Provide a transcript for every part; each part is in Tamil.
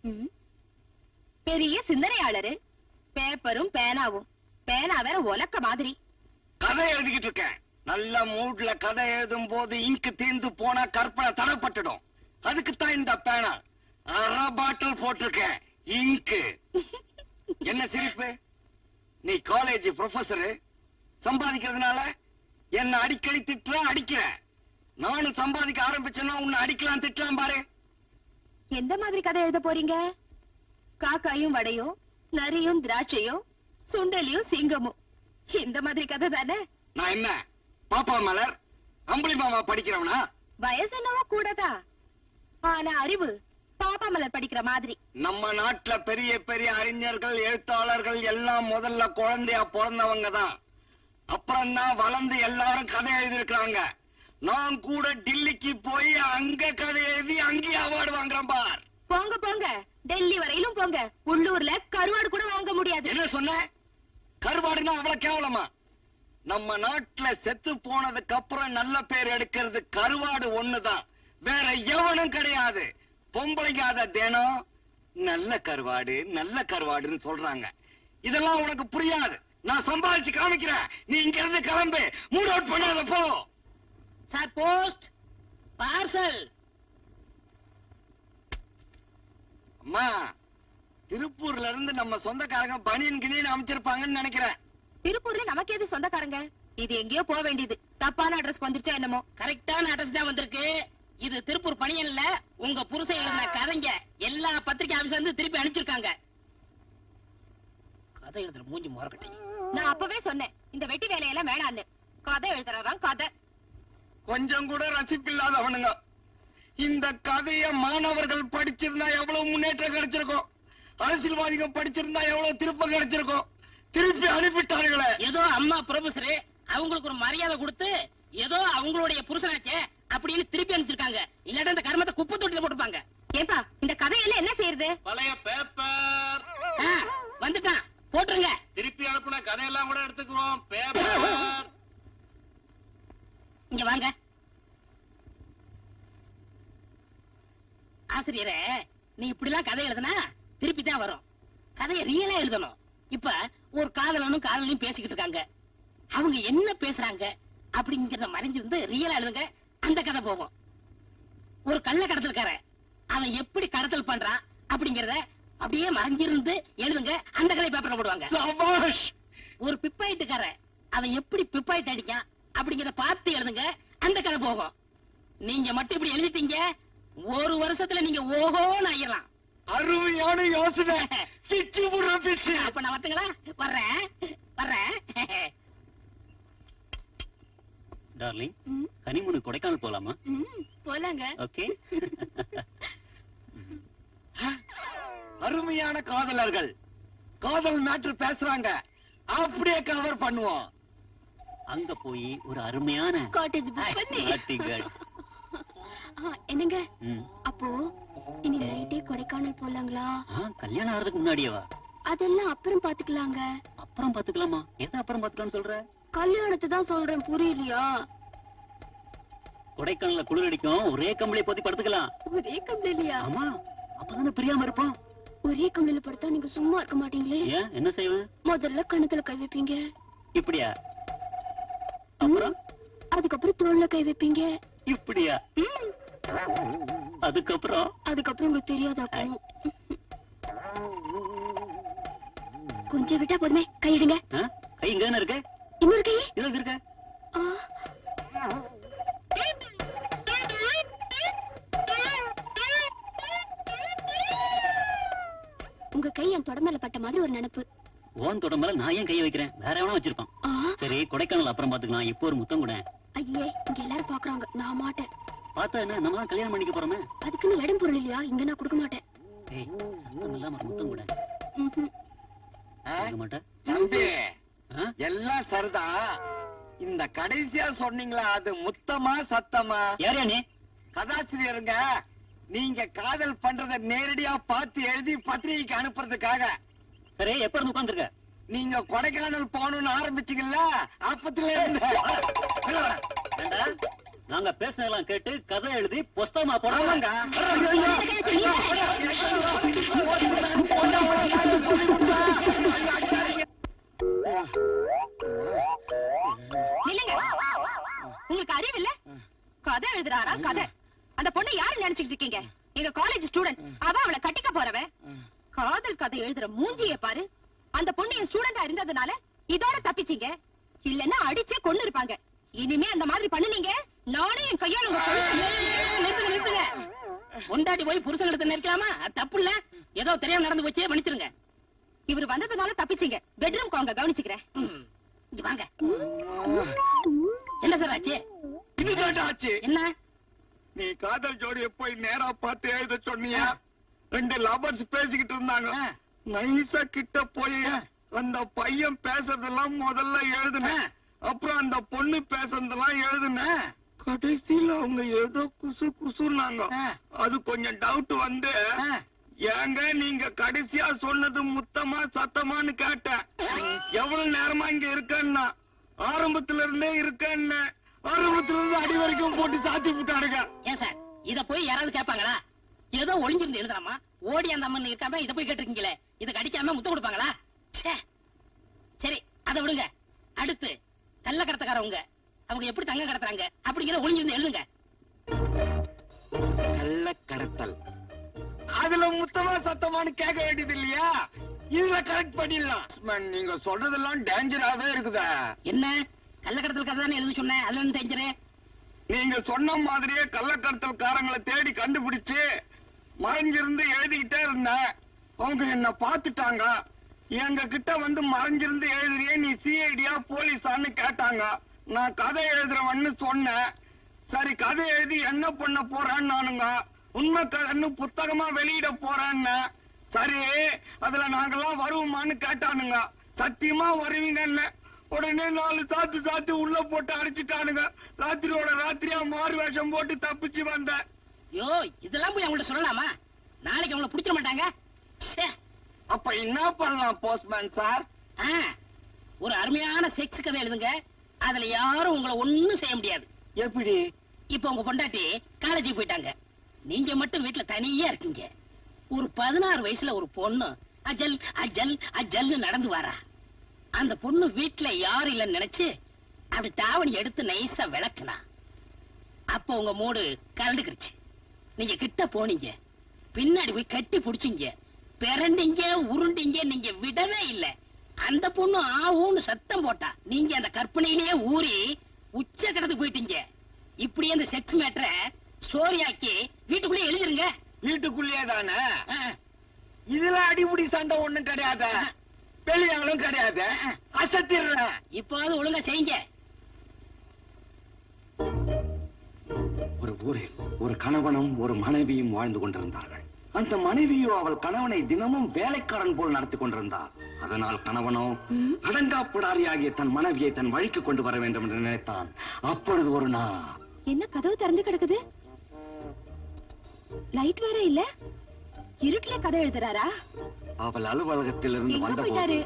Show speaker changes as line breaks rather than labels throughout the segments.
ம். பெரிய சிந்தனையாளரு பேப்பரும் பேனாவும் பேனா வேற உலக்க மாதிரி
கதை எழுதிக்கிட்டு இருக்கேன் நல்ல மூட்ல கதை எழுதும் போது இங்கு தீர்ந்து போனா கற்பனை தடப்பட்டுடும் அதுக்குத்தான் இந்த பேனா அரை பாட்டில் போட்டிருக்கேன் இங்கு என்ன சிரிப்பு நீ காலேஜ் ப்ரொஃபசரு சம்பாதிக்கிறதுனால என்ன அடிக்கடி திட்டுற அடிக்கிற நானும் சம்பாதிக்க ஆரம்பிச்சேன்னா உன்னை அடிக்கலாம் திட்டலாம் பாரு
எந்த மாதிரி கதை எழுத போறீங்க காக்காயும் வடையும் நரியும் திராட்சையும் சுண்டலியும் சிங்கமும் இந்த மாதிரி கதை தானே
நான் என்ன பாப்பா மலர் அம்புலி மாமா படிக்கிறவனா
வயசு என்னவோ கூடதா ஆனா அறிவு பாப்பா மலர் படிக்கிற மாதிரி
நம்ம நாட்டுல பெரிய பெரிய அறிஞர்கள் எழுத்தாளர்கள் எல்லாம் முதல்ல குழந்தையா பிறந்தவங்க தான் அப்புறம் தான் வளர்ந்து எல்லாரும் கதை எழுதிருக்காங்க நான் கூட டில்லிக்கு போய் அங்க கதை எழுதி அங்கேயே அவார்டு வாங்குறேன் பார்
போங்க போங்க டெல்லி வரையிலும் போங்க உள்ளூர்ல கருவாடு கூட வாங்க முடியாது
என்ன சொன்ன கருவாடுனா அவ்வளவு கேவலமா நம்ம நாட்டுல செத்து போனதுக்கு அப்புறம் நல்ல பேர் எடுக்கிறது கருவாடு ஒண்ணுதான் வேற எவனும் கிடையாது பொம்பளைங்க அத தினம் நல்ல கருவாடு நல்ல கருவாடுன்னு சொல்றாங்க இதெல்லாம் உனக்கு புரியாது நான் சம்பாதிச்சு காமிக்கிறேன் நீ இங்க இருந்து கிளம்பு மூட் அவுட் பண்ணாத போ
சார் போஸ்ட் பார்சல்
அம்மா திருப்பூர்ல இருந்து நம்ம சொந்தக்காரங்க பனியன் கிணின்னு அமைச்சிருப்பாங்கன்னு நினைக்கிறேன்
திருப்பூர்ல நமக்கு எது சொந்தக்காரங்க இது எங்கேயோ போக வேண்டியது தப்பான அட்ரஸ் வந்துருச்சா என்னமோ
கரெக்டான அட்ரஸ் தான் வந்திருக்கு இது திருப்பூர் பணியல்ல உங்க புருஷன் எழுதின கதைங்க எல்லா பத்திரிகை ஆபீஸ்ல இருந்து திருப்பி அனுப்பிச்சிருக்காங்க கதை எழுதுற மூஞ்சி முறக்கட்டி
நான் அப்பவே சொன்னேன் இந்த வெட்டி வேலையெல்லாம் வேணான்னு கதை எழுதுறாராம் கதை
கொஞ்சம் கூட ரசிப்பில்லாதவனுங்க இந்த கதைய மாணவர்கள் படிச்சிருந்தா எவ்வளவு முன்னேற்றம் கிடைச்சிருக்கும் அரசியல்வாதிகள் படிச்சிருந்தா எவ்வளவு திருப்பம் கிடைச்சிருக்கும் திருப்பி அனுப்பிட்டார்களே
ஏதோ அம்மா ப்ரொஃபசர் அவங்களுக்கு ஒரு மரியாதை கொடுத்து ஏதோ அவங்களுடைய புருஷனாச்சே அப்படின்னு திருப்பி அனுப்பிச்சிருக்காங்க இல்லாட்டா இந்த கர்மத்தை குப்பை தொட்டில போட்டுப்பாங்க
ஏப்பா இந்த கதையெல்லாம் என்ன செய்யறது
பழைய பேப்பர்
ஆ, வந்துட்டான் போட்டுருங்க
திருப்பி அனுப்புன கதையெல்லாம் கூட எடுத்துக்குவோம் பேப்பர்
இங்க வாங்க ஆசிரியரே நீ இப்படிலாம் கதை எழுதுனா திருப்பி தான் வரும் கதையை ரியலா எழுதணும் இப்ப ஒரு காதலனும் காதலையும் பேசிக்கிட்டு இருக்காங்க அவங்க என்ன பேசுறாங்க அப்படிங்கறத மறைஞ்சிருந்து ரியலா எழுதுங்க அந்த கதை போகும் ஒரு கள்ள கடத்தல்காரன் அவன் எப்படி கடத்தல் பண்றான் அப்படிங்கறத அப்படியே மறைஞ்சிருந்து எழுதுங்க அந்த கதை பேப்பர்ல போடுவாங்க
சபாஷ்
ஒரு பிப்பாயிட்டுக்காரன் அவன் எப்படி பிப்பாயிட்டு அடிக்கான் அப்படிங்கறத பார்த்து எழுதுங்க அந்த கதை போகும் நீங்க மட்டும் இப்படி எழுதிட்டீங்க ஒரு வருஷத்துல நீங்க ஓஹோன்னு ஆயிரலாம்
அருமையான யோசனை பிச்சு புடுற பிச்சு
அப்ப நான் வரட்டுங்களா வர்றேன் வர்றேன்
டார்லிங்
ம்,
ஹனிமூனு கொடைக்கானல் போலாமா
ம், போலாங்க
ஓகே
அருமையான காதலர்கள் காதல் மேட்ரு பேசுறாங்க அப்படியே கவர் பண்ணுவோம்
அங்க போய் ஒரு அருமையான
காட்டேஜ் புக் பண்ணி
Naughty girl.
ஆ, என்னங்க
ம்.
அப்போ இனி நைட்டே கொடைக்கானல் போலாங்களா
ஆ, கல்யாணம் ஆறதுக்கு முன்னாடியேவா
அதெல்லாம் அப்புறம் பாத்துக்கலாங்க
அப்புறம் பாத்துக்கலாமா எதை அப்புறம் பாத்துக்கலாம்னு சொல்ற
கல்யாணத்தை தான் சொல்றேன் புரியலையா
கொடைக்கானல்ல குளிர் அடிக்கும் ஒரே கம்பளி போத்தி படுத்துக்கலாம்
ஒரே கம்பளிலையா
ஆமா அப்பதானே பிரியாம இருப்போம்
ஒரே கம்பளில படுத்தா நீங்க சும்மா இருக்க மாட்டீங்களே
ஏன் என்ன செய்வேன்
முதல்ல கணத்துல கை வைப்பீங்க
இப்படியா அப்புறம்
அதுக்கப்புறம் தோல்ல கை வைப்பீங்க
இப்படியா
ம்,
அதுக்கப்புறம்
அதுக்கப்புறம் உங்களுக்கு தெரியாதாக்கும் கொஞ்சம் விட்டா போதுமே கையிடுங்க
ஆ, கை இங்க தானே இருக்கு
இன்னொரு கை
இதோ இங்க இருக்க
ஆ. உங்க கை என் தொட மேல பட்ட மாதிரி ஒரு நினைப்பு
ஓன் தொட மேல நான் ஏன் கையை வைக்கிறேன் வேற எவனா வச்சிருப்பான்
ஆ,
சரி கொடைக்கானல் அப்புறம் பாத்துக்கலாம் இப்போ ஒரு முத்தம் கூட
ஐயே இங்க எல்லாரும் பாக்குறாங்க நான் மாட்டேன்
பார்த்தா என்ன நம்ம தான் கல்யாணம் பண்ணிக்க போறோமே
அதுக்குன்னு இடம் பொருள் இல்லையா இங்க நான் கொடுக்க மாட்டேன்
ஏய் சத்தம் இல்லாம ஒரு முத்தம் கூட
ம்ஹும்.
கேட்க மாட்டேன்
தம்பி
ஆ?
எல்லாம் சரிதான் இந்த கடைசியா சொன்னீங்களா அது முத்தமா சத்தமா
யாரையா நீ
கதாசிரியருங்க நீங்க காதல் பண்றத நேரடியா பார்த்து எழுதி பத்திரிகைக்கு அனுப்புறதுக்காக
சரி எப்ப இருந்து உட்கார்ந்திருக்க
நீங்க கொடைக்கானல் போகணும்னு ஆரம்பிச்சீங்கல்ல அப்பத்துல இருந்து
ஏண்டா நாங்க பேசுனதெல்லாம் கேட்டு கதை எழுதி புஸ்தகமா போடுவாங்க
நில்லுங்க உங்களுக்கு அறிவு இல்ல கதை எழுதுறாரா கதை அந்த பொண்ணை யாரு நினைச்சுக்கிட்டு இருக்கீங்க எங்க காலேஜ் ஸ்டூடெண்ட் அவ அவளை கட்டிக்க போறவன் காதல் கதை எழுதுற மூஞ்சிய பாரு அந்த பொண்ணு என் ஸ்டூடெண்டா இருந்ததுனால இதோட தப்பிச்சீங்க இல்லன்னா அடிச்சே கொண்டு இருப்பாங்க இனிமே அந்த மாதிரி பண்ணுனீங்க நானே என் கையால உங்க கழுத்தை
நிறுத்துங்க நிறுத்துங்க பொண்டாட்டி போய் புருஷன் எடுத்து நிற்கலாமா அது தப்பு இல்ல ஏதோ தெரியாம நடந்து போச்சு மன்னிச்சிருங்க
இவர் வந்ததுனால தப்பிச்சீங்க பெட்ரூம் அவங்க கவனிச்சுக்கிறேன்
ம், இங்க வாங்க என்ன சார் ஆச்சு
இதுதான் ஆச்சு
என்ன
நீ காதல் ஜோடிய போய் நேரா பார்த்து எழுத சொன்னியா ரெண்டு லவர்ஸ் பேசிக்கிட்டு இருந்தாங்க
ஆ.
நைஸா கிட்ட போய்
ஆ.
அந்த பையன் பேசுறதெல்லாம் முதல்ல எழுதுனேன்
ஆ.
அப்புறம் அந்த பொண்ணு பேசுறதெல்லாம்
ஆ,
எழுதுனேன் கடைசியில அவங்க ஏதோ குசு குசுன்னாங்க
ஆ.
அது கொஞ்சம் டவுட் வந்து
ஆ.
ஏங்க நீங்க கடைசியா சொன்னது முத்தமா சத்தமான்னு கேட்டேன் எவ்வளவு நேரமா இங்க இருக்கேன்னா ஆரம்பத்துல இருந்தே இருக்கேன்னு ஆரம்பத்துல இருந்து அடி வரைக்கும் போட்டு சாத்தி விட்டாருங்க
ஏன் சார் இத போய் யாராவது கேட்பாங்களா ஏதோ ஒளிஞ்சிருந்து எழுதலாமா ஓடி அந்த அம்மன் இருக்காம இத போய் கேட்டிருக்கீங்களே இத கடிக்காம முத்தம் கொடுப்பாங்களா ச்சே. சரி அதை விடுங்க அடுத்து கள்ள கடத்தக்காரவங்க அவங்க எப்படி தங்க கடத்துறாங்க அப்படிங்கிறத ஒளிஞ்சிருந்து எழுதுங்க
நல்ல கடத்தல் அதுல முத்தமா சத்தமான்னு கேட்க வேண்டியது இல்லையா இதுல கரெக்ட் பண்ணிடலாம் நீங்க சொல்றதெல்லாம் டேஞ்சராவே இருக்குதா
என்ன கள்ள கடத்தல் கதை தானே எழுத சொன்னேன் அதுல இருந்து தெரிஞ்சிரு
நீங்க சொன்ன மாதிரியே கள்ளக்கடத்தல்காரங்களை தேடி கண்டுபிடிச்சு மறைஞ்சிருந்து எழுதிக்கிட்டே இருந்தேன் அவங்க என்ன பார்த்துட்டாங்க எங்க கிட்ட வந்து மறைஞ்சிருந்து எழுதுறியே நீ சிஐடியா போலீஸான்னு கேட்டாங்க நான் கதை எழுதுறவன்னு சொன்னேன் சரி கதை எழுதி என்ன பண்ண போறேன்னு நானுங்க உண்மை கதைன்னு புத்தகமா வெளியிட போறேன்னு சரி அதுல நாங்கெல்லாம் வருவோமான்னு கேட்டானுங்க சத்தியமா வருவீங்கன்னு உடனே நாலு சாத்து சாத்து உள்ள போட்டு அடிச்சிட்டானுங்க ராத்திரியோட ராத்திரியா மாறு வேஷம் போட்டு தப்பிச்சு வந்தேன்
யோ இதெல்லாம் போய் அவங்கள்ட்ட சொல்லலாமா நாளைக்கு அவங்கள பிடிச்சிட மாட்டாங்க ச்சே.
அப்ப என்ன பண்ணலாம் போஸ்ட்மேன் சார்
ஆ, ஒரு அருமையான செக்ஸ் கதை எழுதுங்க அதுல யாரும் உங்களை ஒண்ணும் செய்ய முடியாது
எப்படி
இப்ப உங்க பொண்டாட்டி காலேஜுக்கு போயிட்டாங்க நீங்க மட்டும் வீட்டுல தனியா இருக்கீங்க ஒரு பதினாறு வயசுல ஒரு பொண்ணு அஜல் அஜல் அஜல்னு நடந்து வரா அந்த பொண்ணு வீட்டுல யாரும் இல்லைன்னு நினைச்சு அப்படி தாவணி எடுத்து நைஸா விளக்குனா அப்ப உங்க மூடு கலந்துக்கிருச்சு நீங்க கிட்ட போனீங்க பின்னாடி போய் கட்டி புடிச்சீங்க பிறண்டீங்க உருண்டீங்க நீங்க விடவே இல்ல அந்த பொண்ணு ஆவுன்னு சத்தம் போட்டா நீங்க அந்த கற்பனையிலேயே ஊறி உச்ச கடத்துக்கு போயிட்டீங்க இப்படியே அந்த செக்ஸ் மேட்டரை ஸ்டோரி ஆக்கி வீட்டுக்குள்ளே எழுதிருங்க
வீட்டுக்குள்ளேயே தானே
ஆ,
இதுல அடிமுடி சண்டை ஒண்ணும் கிடையாது வெளியாலும் கிடையாது அசத்திடுறேன்
இப்போது ஒழுங்கா செய்யுங்க
ஒரு ஊரில் ஒரு கணவனும் ஒரு மனைவியும் வாழ்ந்து கொண்டிருந்தார்கள் அந்த மனைவியோ அவள் கணவனை தினமும் வேலைக்காரன் போல் நடத்தி கொண்டிருந்தார் அதனால் கணவனோ அடங்காப்புடாரியாகிய தன் மனைவியை தன் வழிக்கு கொண்டு வர வேண்டும் என்று நினைத்தான் அப்பொழுது ஒரு நாள்
என்ன கதவு திறந்து கிடக்குது லைட் வேற இல்ல இருட்டுல கதை எழுதுறாரா
அவள் அலுவலகத்திலிருந்து
எங்க
வந்தபோது
போயிட்டாரு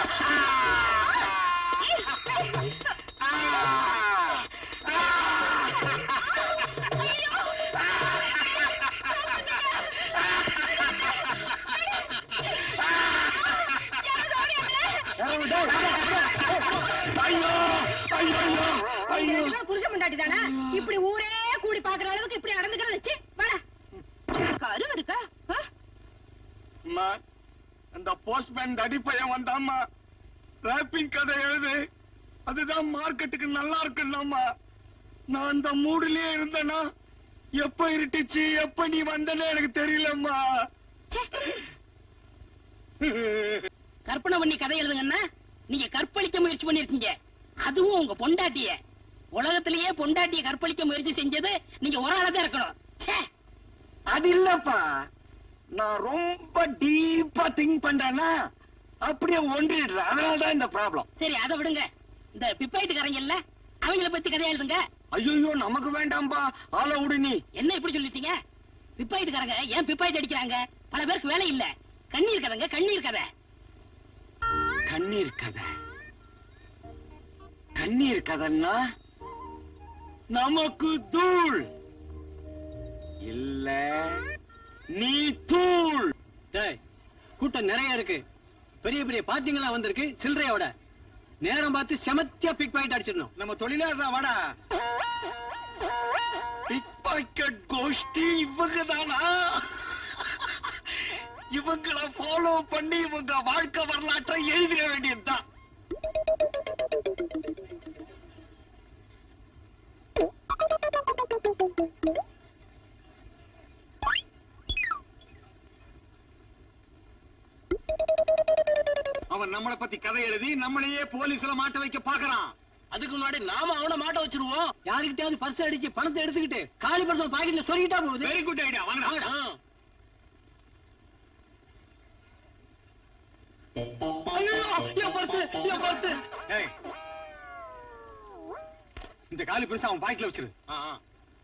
ஐயோ ஐயோ ஐயோ
புருஷன் முண்டாட்டி தானே இப்படி ஊரே கூடி பாக்குற அளவுக்கு இப்படி நடந்துக்கிறது ச்சீ, வாடா கருவு இருக்கா ஆ?
அம்மா அந்த போஸ்ட்மேன் தடி பையன் வந்தாம்மா ராப்பிங் கதை எழுது அதுதான் மார்க்கெட்டுக்கு நல்லா இருக்குன்னாம்மா நான் அந்த மூடுலயே இருந்தேனா எப்ப இருட்டுச்சு எப்ப நீ வந்தனே எனக்கு தெரியலம்மா
ச்சே,
கற்பனை பண்ணி கதை எழுதுங்கன்னா நீங்க கற்பழிக்க முயற்சி பண்ணிருக்கீங்க அதுவும் உங்க பொண்டாட்டிய உலகத்திலேயே பொண்டாட்டிய கற்பழிக்க முயற்சி செஞ்சது நீங்க ஒரு ஆளா தான் இருக்கணும் ச்சே
அது இல்லப்பா நான் ரொம்ப டீப்பா திங்க் பண்றேன்னா அப்படியே ஒன்றிடுறேன் அதனாலதான் இந்த ப்ராப்ளம்
சரி அதை விடுங்க இந்த பிப்பாயிட்டுக்காரங்க இல்ல அவங்கள பத்தி கதை எழுதுங்க
ஐயோ நமக்கு வேண்டாம்பா ஆள விடு நீ
என்ன இப்படி சொல்லிட்டீங்க பிப்பாயிட்டுக்காரங்க ஏன் பிப்பாயிட்டு அடிக்கிறாங்க பல பேருக்கு வேலை இல்ல கண்ணீர் கதைங்க கண்ணீர் கதை
கண்ணீர் கதை கண்ணீர் கதைன்னா நமக்கு தூள் இல்ல நீ தூள்
டேய் கூட்டம் நிறைய இருக்கு பெரிய பெரிய பாத்திங்களா வந்திருக்கு சில்லறையோட நேரம் பார்த்து செமத்தியா பிக் பாயிண்ட் அடிச்சிடணும்
நம்ம தொழிலாளர் தான் வாடா பிக் பாக்கெட் கோஷ்டி இவங்க தானா இவங்கள ஃபாலோ பண்ணி இவங்க வாழ்க்கை வரலாற்றை எழுதிட வேண்டியதுதான் அவன் நம்மளை பத்தி கதை எழுதி நம்மளையே போலீஸ்ல மாட்ட வைக்க பாக்குறான்
அதுக்கு முன்னாடி நாம அவனை மாட்ட வச்சிருவோம்
யாருக்கிட்டயாவது பர்ஸ் அடிச்சு பணத்தை எடுத்துக்கிட்டு காலி பர்ஸ் பாக்கெட்ல சொருகிட்டா போகுது
வெரி குட் ஐடியா வாங்கடா
ஆ.
ஏய். இந்த காலி பெருசா அவன் பாக்கெட்ல வச்சிரு
ஆ, ஆ.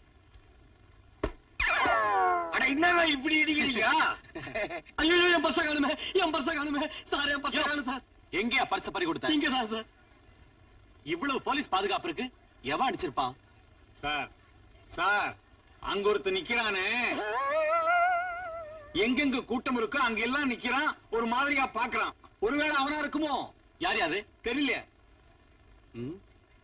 அட என்னடா இப்படி இடிக்கிறீங்க
ஐயோ என் பர்ஸ காணுமே என் பர்ஸ காணுமே சார் என் பர்ஸ காணும் சார்
எங்கேயா பரிசு பறி கொடுத்த
இங்க தான் சார்
இவ்வளவு போலீஸ் பாதுகாப்பு இருக்கு எவன் அடிச்சிருப்பான்
சார் சார் அங்க ஒருத்தன் நிக்கிறானே எங்கெங்க கூட்டம் இருக்கோ அங்க எல்லாம் நிக்கிறான் ஒரு மாதிரியா பாக்குறான் ஒருவேளை அவனா இருக்குமோ
யார் யாது
தெரியல
ம்?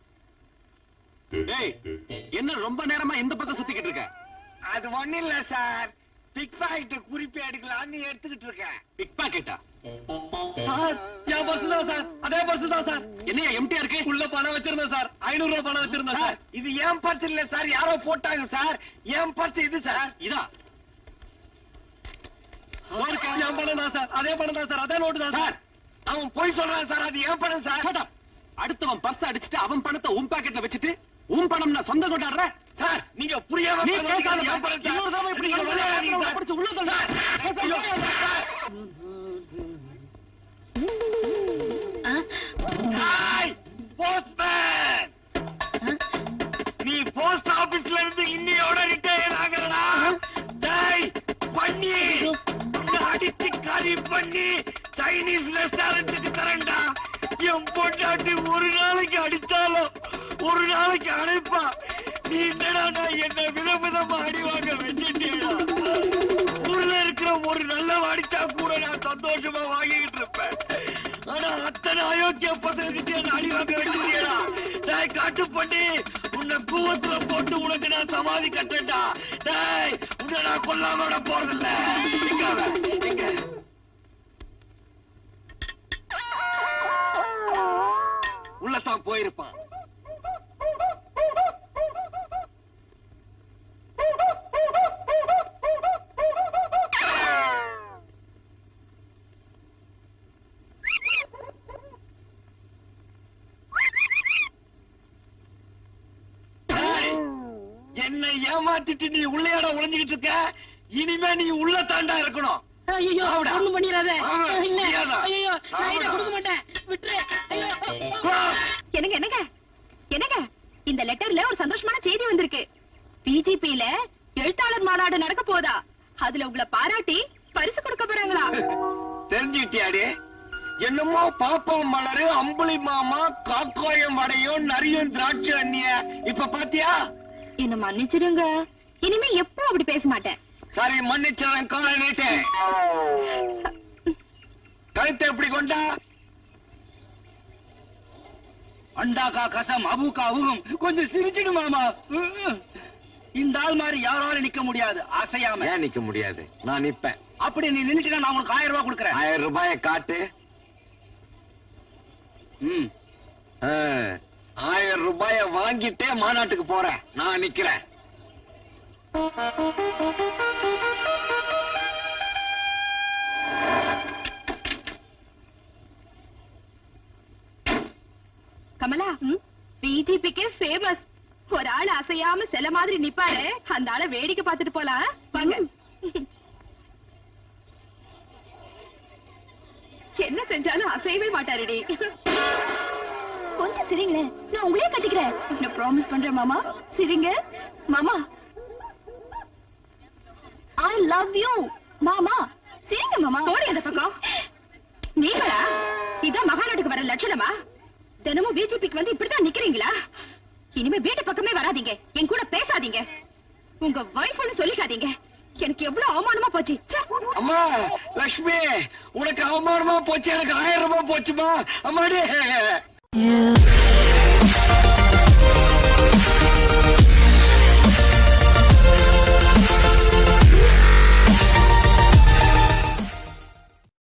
டேய் என்ன ரொம்ப நேரமா இந்த பக்கம் சுத்திக்கிட்டு இருக்க
அது ஒண்ணு இல்ல சார் பிக் பாக்கெட் குறிப்பி எடுக்கலாம்னு எடுத்துக்கிட்டு இருக்கேன்
பிக் பாக்கெட்டா
சார் என் பர்ஸ் தான் சார் அதே பர்ஸ் தான் சார்
என்னையா எம்டியா இருக்கு
உள்ள பணம் வச்சிருந்தேன் சார் ஐநூறு ரூபாய் பணம் வச்சிருந்தேன்
சார்
சார்
இது ஏன் பர்ஸ் இல்ல சார் யாரோ போட்டாங்க சார் ஏன் பர்ஸ் இது சார்
இதா
என் பணம் தான் சார் அதே பணம் தான் சார் அதே நோட்டு தான்
சார்
சார்
அவன் போய் சொல்றான் சார் அது ஏன் பணம் சார்
Shut up. அடுத்தவன் பர்ஸ் அடிச்சிட்டு அவன் பணத்தை உன் பாக்கெட்ல வச்சுட்டு உன் பணம் நான் சொந்தம் கொண்டாடுற
சார் நீங்க புரியாம
நீ
பேசுறீங்க.
பேசாத
அது ஏன் பணம் சார்?
இன்னொரு தடவை இப்படி
நீங்க
இங்க
விளையாடாதீங்க
விளையாடுறவனை
சார்.
பிடிச்சு உள்ள தள்ளு.
ஐயோ, சார். ஹாய் போஸ்ட்மேன் நீ போஸ்ட் ஆபீஸ்ல இருந்து இன்னையோட ரிட்டையர் ஆகறடா டேய் பண்ணி உன்னை அடிச்சு கறி பண்ணி சைனீஸ் ரெஸ்டாரண்ட்டுக்கு தரேன்டா என் பொண்டாட்டி ஒரு நாளைக்கு அடிச்சாலும் ஒரு நாளைக்கு அழைப்பா நீ என்னடா நான் என்ன விதவிதமா அடி வாங்க வச்சிட்டியடா ஊர்ல இருக்கிற ஒரு நல்ல அடிச்சா கூட நான் சந்தோஷமா வாங்கிட்டு இருப்பேன் ஆனா அத்தனை அயோக்கிய பசங்கிட்ட என்ன அடி வாங்க வச்சிருக்கா டேய் காட்டு பண்ணி உன்னை கூவத்துல போட்டு உனக்கு நான் சமாதி கட்டேன்டா டேய் உன்னை நான் கொல்லாம விட போறதில்ல எங்க அவன்? எங்க உள்ளத்தான் போயிருப்பான் டேய், என்னை ஏமாத்திட்டு நீ உள்ளையாட ஒளிஞ்சுகிட்டு இருக்க இனிமே நீ உள்ள தாண்டா இருக்கணும்
ஐயோ
சாவுடா.
ஒண்ணும் பண்ணிடாத
ஆமா,
இல்ல
முடியாதா?
ஐயோ நான் இதை
சாவுடா.
கொடுக்க மாட்டேன் விட்டுரு ஐயோ
என்னங்க என்னங்க என்னங்க இந்த லெட்டர்ல ஒரு சந்தோஷமான செய்தி வந்திருக்கு பிஜிபில எழுத்தாளர் மாநாடு நடக்க போதா அதுல உங்களை பாராட்டி பரிசு கொடுக்க போறாங்களா
தெரிஞ்சுக்கிட்டியாடி என்னமோ பாப்பம் மலரு அம்புலி மாமா காக்காயம் வடையும் நரியும் திராட்சை அண்ணிய இப்ப பாத்தியா
என்ன மன்னிச்சிடுங்க இனிமே எப்போ அப்படி பேச மாட்டேன்
சரி மன்னிச்சிடறேன் காலை நீட்டேன் கழுத்தை எப்படி கொண்டா
அண்டாக்கா கசம் அபுக்கா அவுகும் கொஞ்சம் சிரிச்சிடு மாமா இந்த ஆள் மாதிரி யாராலும் நிக்க முடியாது அசையாம
ஏன் நிக்க முடியாது நான் நிப்பேன்
அப்படி நீ நின்னுட்டீங்கன்னா நான் உங்களுக்கு ஆயிரம் ரூபாய் கொடுக்குறேன்
ஆயிரம் ரூபாய காட்டு
ம்
ஆ, ஆயிரம் ரூபாய வாங்கிட்டே மாநாட்டுக்கு போறேன் நான் நிக்கிறேன்
கமலா பிஜிபிக்கு ஃபேமஸ் ஒரு ஆள் அசையாம சில மாதிரி நிப்பாரு அந்த ஆளை வேடிக்கை பார்த்துட்டு போலாம் வாங்க என்ன செஞ்சாலும் அசையவே மாட்டாருடி கொஞ்சம் சிரிங்களேன் நான் உங்களே கட்டிக்கிறேன் நான் ப்ராமிஸ் பண்றேன் மாமா சிரிங்க மாமா ஐ லவ் யூ மாமா சிரிங்க மாமா போடி அந்த பக்கம் நீங்களா இதான் மகாநாட்டுக்கு வர லட்சணமா தினமும் பிஜேபிக்கு வந்து இப்படித்தான் நிக்கிறீங்களா இனிமே வீட்டு பக்கமே வராதீங்க என் கூட பேசாதீங்க உங்க வைஃப்னு சொல்லிக்காதீங்க எனக்கு எவ்வளவு அவமானமா போச்சு ச்சே.
அம்மா லக்ஷ்மி உனக்கு அவமானமா போச்சு எனக்கு ஆயிரம் ரூபாய் போச்சுமா அம்மாடி
You